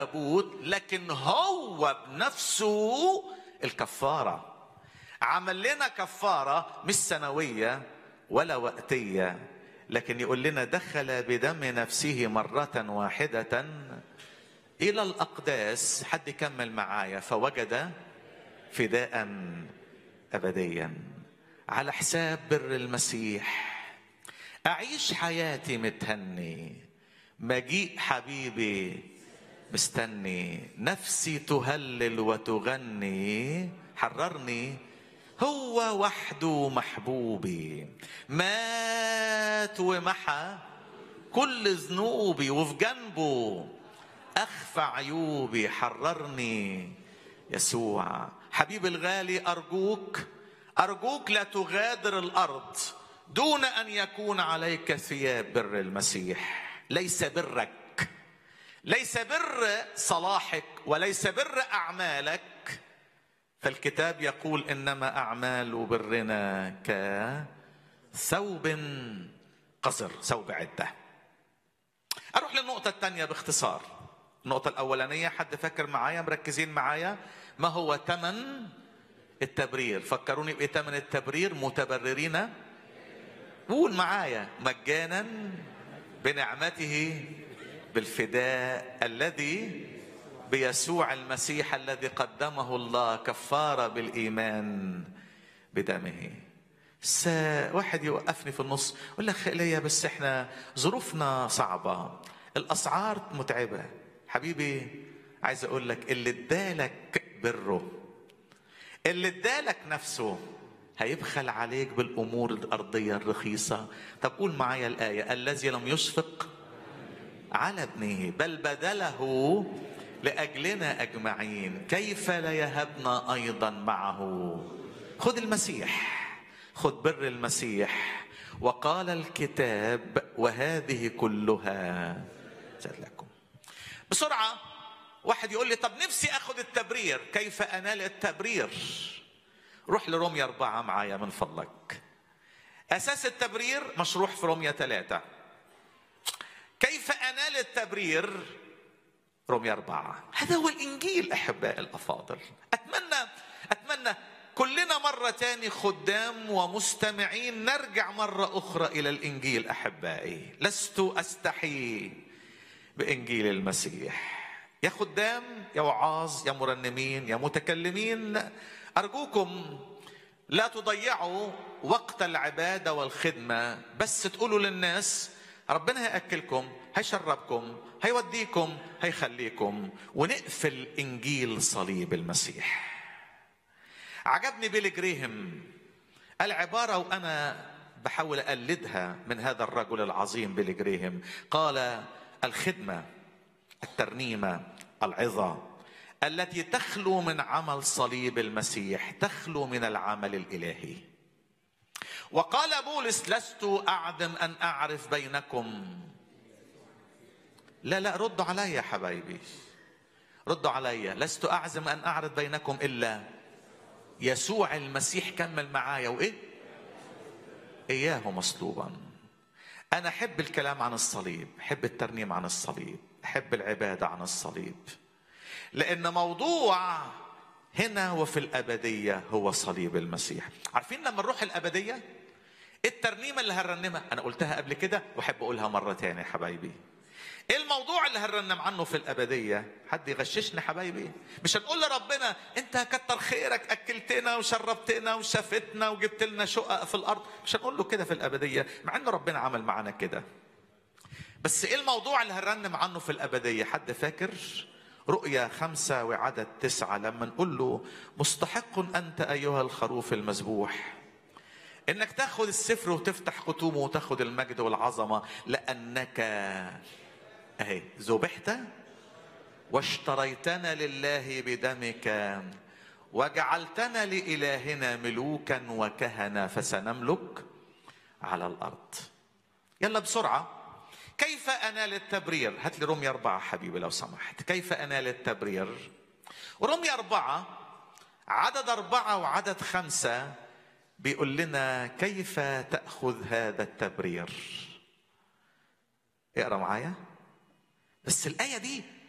تابوت لكن هو بنفسه الكفارة عمل لنا كفارة مش سنوية ولا وقتية لكن يقول لنا دخل بدم نفسه مرة واحدة إلى الأقداس حد يكمل معايا فوجد فداء أبديا على حساب بر المسيح أعيش حياتي متهني مجيء حبيبي مستني نفسي تهلل وتغني حررني هو وحده محبوبي مات ومحى كل ذنوبي وفي جنبه أخفى عيوبي حررني يسوع حبيبي الغالي أرجوك أرجوك لا تغادر الأرض دون أن يكون عليك ثياب بر المسيح ليس برك ليس بر صلاحك وليس بر أعمالك فالكتاب يقول إنما أعمال برنا كثوب قصر ثوب عدة أروح للنقطة الثانية باختصار النقطة الأولانية حد فاكر معايا مركزين معايا ما هو ثمن التبرير فكروني بإيه ثمن التبرير متبررين قول معايا مجانا بنعمته بالفداء الذي بيسوع المسيح الذي قدمه الله كفارة بالإيمان بدمه س واحد يوقفني في النص يقول لك ليا بس احنا ظروفنا صعبة الأسعار متعبة حبيبي عايز أقول لك اللي ادالك بره اللي ادالك نفسه هيبخل عليك بالامور الارضيه الرخيصه طب قول معايا الايه الذي لم يشفق على ابنه بل بذله لاجلنا اجمعين كيف لا يهبنا ايضا معه خذ المسيح خذ بر المسيح وقال الكتاب وهذه كلها زاد لكم بسرعه واحد يقول لي طب نفسي اخذ التبرير كيف انال التبرير روح لروميا أربعة معايا من فضلك أساس التبرير مشروح في روميا ثلاثة كيف أنال التبرير روميا أربعة هذا هو الإنجيل أحباء الأفاضل أتمنى أتمنى كلنا مرة تاني خدام ومستمعين نرجع مرة أخرى إلى الإنجيل أحبائي لست أستحي بإنجيل المسيح يا خدام يا وعاظ يا مرنمين يا متكلمين أرجوكم لا تضيعوا وقت العبادة والخدمة بس تقولوا للناس ربنا هيأكلكم هيشربكم هيوديكم هيخليكم ونقفل إنجيل صليب المسيح عجبني بيلي جريهم العبارة وأنا بحاول أقلدها من هذا الرجل العظيم بيلي جريهم قال الخدمة الترنيمة العظة التي تخلو من عمل صليب المسيح تخلو من العمل الالهي وقال بولس لست اعدم ان اعرف بينكم لا لا ردوا علي يا حبايبي ردوا علي لست اعزم ان اعرف بينكم الا يسوع المسيح كمل معايا وايه اياه مصلوبا انا احب الكلام عن الصليب احب الترنيم عن الصليب احب العباده عن الصليب لأن موضوع هنا وفي الأبدية هو صليب المسيح عارفين لما نروح الأبدية الترنيمة اللي هنرنمها أنا قلتها قبل كده وأحب أقولها مرة تانية يا حبايبي ايه الموضوع اللي هنرنم عنه في الأبدية حد يغششني حبايبي مش هنقول لربنا انت كتر خيرك أكلتنا وشربتنا وشافتنا وجبت لنا شقق في الأرض مش هنقول له كده في الأبدية مع أن ربنا عمل معانا كده بس ايه الموضوع اللي هنرنم عنه في الأبدية حد فاكر رؤيا خمسة وعدد تسعة لما نقول له مستحق أنت أيها الخروف المذبوح إنك تاخذ السفر وتفتح ختومه وتاخذ المجد والعظمة لأنك أهي ذبحت واشتريتنا لله بدمك وجعلتنا لإلهنا ملوكا وكهنة فسنملك على الأرض يلا بسرعة كيف انال التبرير؟ هات لي رمية أربعة حبيبي لو سمحت، كيف انال التبرير؟ ورمية أربعة عدد أربعة وعدد خمسة بيقول لنا كيف تأخذ هذا التبرير؟ اقرا معايا بس الآية دي